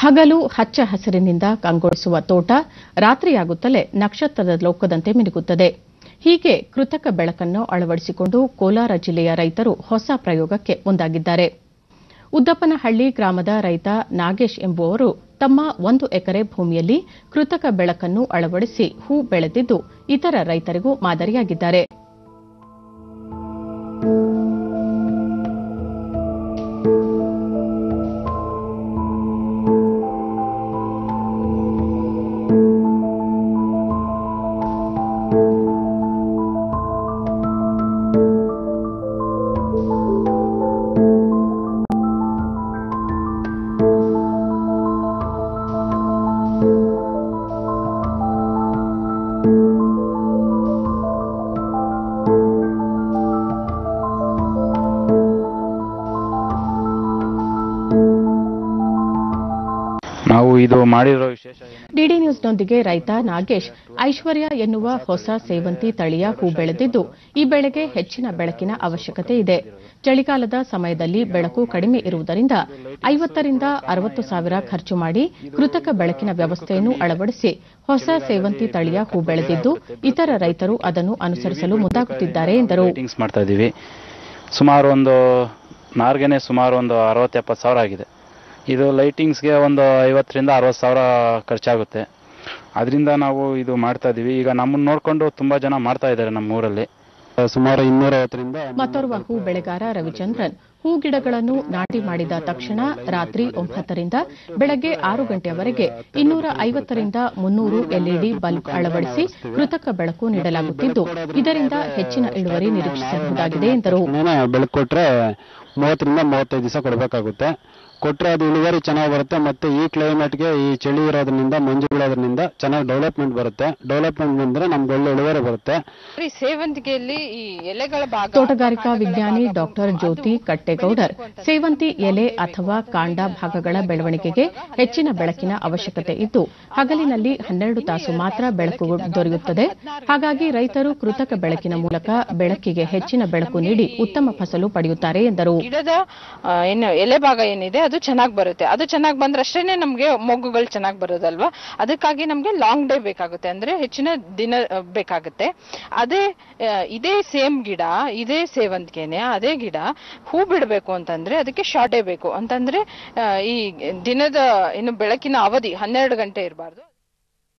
ಹಗಲು ಹಚ್ಚ ಹಸಿರಿನಿಂದ ಕಂಗೊಳಿಸುವ ತೋಟ ರಾತ್ರಿಯಾಗುತ್ತಲೇ ನಕ್ಷತ್ರದ ಲೋಕದಂತೆ ಮಿನುಗುತ್ತದೆ ಹೀಗೆ ಕೃತಕ ಬೆಳಕನ್ನು ಅಳವಡಿಸಿಕೊಂಡು ಕೋಲಾರ ಜಿಲ್ಲೆಯ ರೈತರು ಹೊಸ ಪ್ರಯೋಗಕ್ಕೆ ಮುಂದಾಗಿದ್ದಾರೆ ಉದ್ದಪ್ಪನಹಳ್ಳಿ ಗ್ರಾಮದ ರೈತ ನಾಗೇಶ್ ಎಂಬುವವರು ತಮ್ಮ ಒಂದು ಎಕರೆ ಭೂಮಿಯಲ್ಲಿ ಕೃತಕ ಬೆಳಕನ್ನು ಅಳವಡಿಸಿ ಹೂ ಬೆಳೆದಿದ್ದು ಇತರ ರೈತರಿಗೂ ಮಾದರಿಯಾಗಿದ್ದಾರೆ ನಾವು ಇದು ಮಾಡಿರೋ ವಿಶೇಷ ಏನು ಡಿಡಿ ನ್ಯೂಸ್ನೊಂದಿಗೆ ರೈತ ನಾಗೇಶ್ ಐಶ್ವರ್ಯ ಎನ್ನುವ ಹೊಸ ಸೇವಂತಿ ತಳಿಯ ಹೂ ಬೆಳೆದಿದ್ದು ಈ ಬೆಳೆಗೆ ಹೆಚ್ಚಿನ ಬೆಳಕಿನ ಅವಶ್ಯಕತೆ ಇದೆ ಚಳಿಗಾಲದ ಸಮಯದಲ್ಲಿ ಬೆಳಕು ಕಡಿಮೆ ಇರುವುದರಿಂದ ಐವತ್ತರಿಂದ ಅರವತ್ತು ಸಾವಿರ ಖರ್ಚು ಮಾಡಿ ಕೃತಕ ಬೆಳಕಿನ ವ್ಯವಸ್ಥೆಯನ್ನು ಅಳವಡಿಸಿ ಹೊಸ ಸೇವಂತಿ ತಳಿಯ ಹೂ ಬೆಳೆದಿದ್ದು ಇತರ ರೈತರು ಅದನ್ನು ಅನುಸರಿಸಲು ಮುಂದಾಗುತ್ತಿದ್ದಾರೆ ಎಂದರು ಲೈಟಿಂಗ್ಸ್ ಮಾಡ್ತಾ ಇದ್ದೀವಿ ಸುಮಾರು ಒಂದು ನಾರ್ಗೆನೆ ಸುಮಾರು ಒಂದು ಅರವತ್ತು ಎಪ್ಪತ್ತು ಸಾವಿರ ಆಗಿದೆ ಇದು ಲೈಟಿಂಗ್ಸ್ಗೆ ಒಂದು ಐವತ್ತರಿಂದ ಅರವತ್ತು ಸಾವಿರ ಖರ್ಚಾಗುತ್ತೆ ಅದರಿಂದ ನಾವು ಇದು ಮಾಡ್ತಾ ಇದ್ದೀವಿ ಈಗ ನಮ್ಮನ್ನು ನೋಡಿಕೊಂಡು ತುಂಬ ಜನ ಮಾಡ್ತಾ ಇದ್ದಾರೆ ನಮ್ಮ ಊರಲ್ಲಿ ಸುಮಾರು ಇನ್ನೂರೈವತ್ತರಿಂದ ಮತ್ತೋರ್ವ ಹೂ ಬೆಳೆಗಾರ ರವಿಚಂದ್ರನ್ ಹೂ ಗಿಡಗಳನ್ನು ನಾಟಿ ಮಾಡಿದ ತಕ್ಷಣ ರಾತ್ರಿ ಒಂಬತ್ತರಿಂದ ಬೆಳಗ್ಗೆ ಆರು ಗಂಟೆಯವರೆಗೆ ಇನ್ನೂರ ಐವತ್ತರಿಂದ ಮುನ್ನೂರು ಎಲ್ಇಡಿ ಬಲ್ಬ್ ಅಳವಡಿಸಿ ಕೃತಕ ಬೆಳಕು ನೀಡಲಾಗುತ್ತಿದ್ದು ಇದರಿಂದ ಹೆಚ್ಚಿನ ಇಳುವರಿ ನಿರೀಕ್ಷಿಸಬಹುದಾಗಿದೆ ಎಂದರು ಬೆಳಕು ಕೊಟ್ರೆ ಮೂವತ್ತರಿಂದ ಮೂವತ್ತೈದು ದಿವಸ ಕೊಡಬೇಕಾಗುತ್ತೆ ಕೊಟ್ರೆ ಅದು ಇಳುವರಿ ಚೆನ್ನಾಗಿ ಬರುತ್ತೆ ಮತ್ತೆ ಈ ಕ್ಲೈಮೇಟ್ಗೆ ಈ ಚಳಿ ಇರೋದ್ರಿಂದ ಮಂಜು ಬೀಳೋದ್ರಿಂದ ಚೆನ್ನಾಗಿ ಡೆವಲಪ್ಮೆಂಟ್ ಬರುತ್ತೆ ಡೆವಲಪ್ಮೆಂಟ್ ಬಂದ್ರೆ ನಮ್ಗೆ ಒಳ್ಳೆ ಇಳುವರಿ ಬರುತ್ತೆ ಈ ಸೇವಂತಿಗೆಯಲ್ಲಿ ಈ ಎಲೆಗಳ ಭಾಗ ತೋಟಗಾರಿಕಾ ವಿಜ್ಞಾನಿ ಡಾಕ್ಟರ್ ಜ್ಯೋತಿ ಕಟ್ಟೇಗೌಡರ್ ಸೇವಂತಿ ಎಲೆ ಅಥವಾ ಕಾಂಡ ಭಾಗಗಳ ಬೆಳವಣಿಗೆಗೆ ಹೆಚ್ಚಿನ ಬೆಳಕಿನ ಅವಶ್ಯಕತೆ ಇದ್ದು ಹಗಲಿನಲ್ಲಿ ಹನ್ನೆರಡು ತಾಸು ಮಾತ್ರ ಬೆಳಕು ದೊರೆಯುತ್ತದೆ ಹಾಗಾಗಿ ರೈತರು ಕೃತಕ ಬೆಳಕಿನ ಮೂಲಕ ಬೆಳಕಿಗೆ ಹೆಚ್ಚಿನ ಬೆಳಕು ನೀಡಿ ಉತ್ತಮ ಫಸಲು ಪಡೆಯುತ್ತಾರೆ ಎಂದರು ಗಿಡದ ಆ, ಏನು ಎಲೆ ಭಾಗ ಏನಿದೆ ಅದು ಚೆನ್ನಾಗಿ ಬರುತ್ತೆ ಅದು ಚೆನ್ನಾಗಿ ಬಂದ್ರೆ ಅಷ್ಟೇನೆ ನಮ್ಗೆ ಮೊಗ್ಗುಗಳು ಚೆನ್ನಾಗಿ ಬರೋದಲ್ವಾ ಅದಕ್ಕಾಗಿ ನಮ್ಗೆ ಲಾಂಗ್ ಡೇ ಬೇಕಾಗುತ್ತೆ ಅಂದ್ರೆ ಹೆಚ್ಚಿನ ದಿನ ಆ, ಬೇಕಾಗುತ್ತೆ ಅದೇ ಆ, ಇದೇ ಸೇಮ್ ಗಿಡ ಇದೇ ಸೇವಂತಿಗೆನೆ ಅದೇ ಗಿಡ ಹೂ ಬಿಡಬೇಕು ಅಂತಂದ್ರೆ ಅದಕ್ಕೆ ಶಾರ್ಟೇ ಬೇಕು ಅಂತಂದ್ರೆ ಆ, ಈ ದಿನದ ಏನು ಬೆಳಕಿನ ಅವಧಿ ಹನ್ನೆರಡು ಗಂಟೆ ಇರಬಾರ್ದು